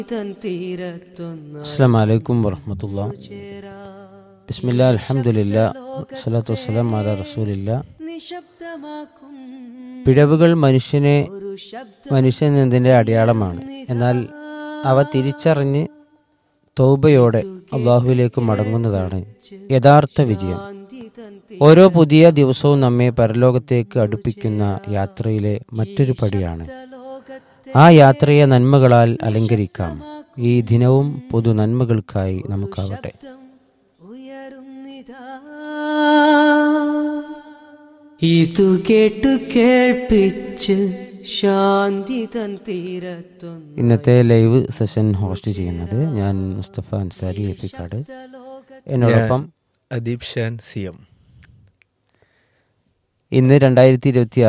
തൻ തീരത്തൊന്ന് അസ്സാം വലൈക്കും വറഹമത്തുള്ള ബിസ്മില്ല അലഹമുല്ല വസ്സലാത്തു വസ്സലാം അല റസൂലില്ല നിശബ്ദമാക്കും പിഴവുകൾ മനുഷ്യനെ ഒരു ശബ്ദ മനുഷ്യൻ എന്നതിൻ്റെ അടയാളമാണ് എന്നാൽ അവ തിരിച്ചറിഞ്ഞ് തൗബയോടെ അള്ളാഹുവിലേക്ക് മടങ്ങുന്നതാണ് യഥാർത്ഥ വിജയം ശാന്തി തൻ ഓരോ പുതിയ ദിവസവും നമ്മെ പരലോകത്തേക്ക് അടുപ്പിക്കുന്ന യാത്രയിലെ മറ്റൊരു പടിയാണ് ലോകത്തെ ആ യാത്രയെ നന്മകളാൽ അലങ്കരിക്കാം ഈ ദിനവും പൊതു നന്മകൾക്കായി നമുക്കാവട്ടെ ഉയരുന്നിതാ ഇതു കേട്ടു കേൾപ്പിച്ച് ശാന്തി തൻ തീരത്തൊന്ന് ഇന്നത്തെ ലൈവ് സെഷൻ ഹോസ്റ്റ് ചെയ്യുന്നത് ഞാൻ മുസ്തഫ അൻസാരി എപ്പിക്കാട് എന്നോടൊപ്പം അദീബ് ഷാൻ സി എം ഇന്ന് രണ്ടായിരത്തി ഇരുപത്തി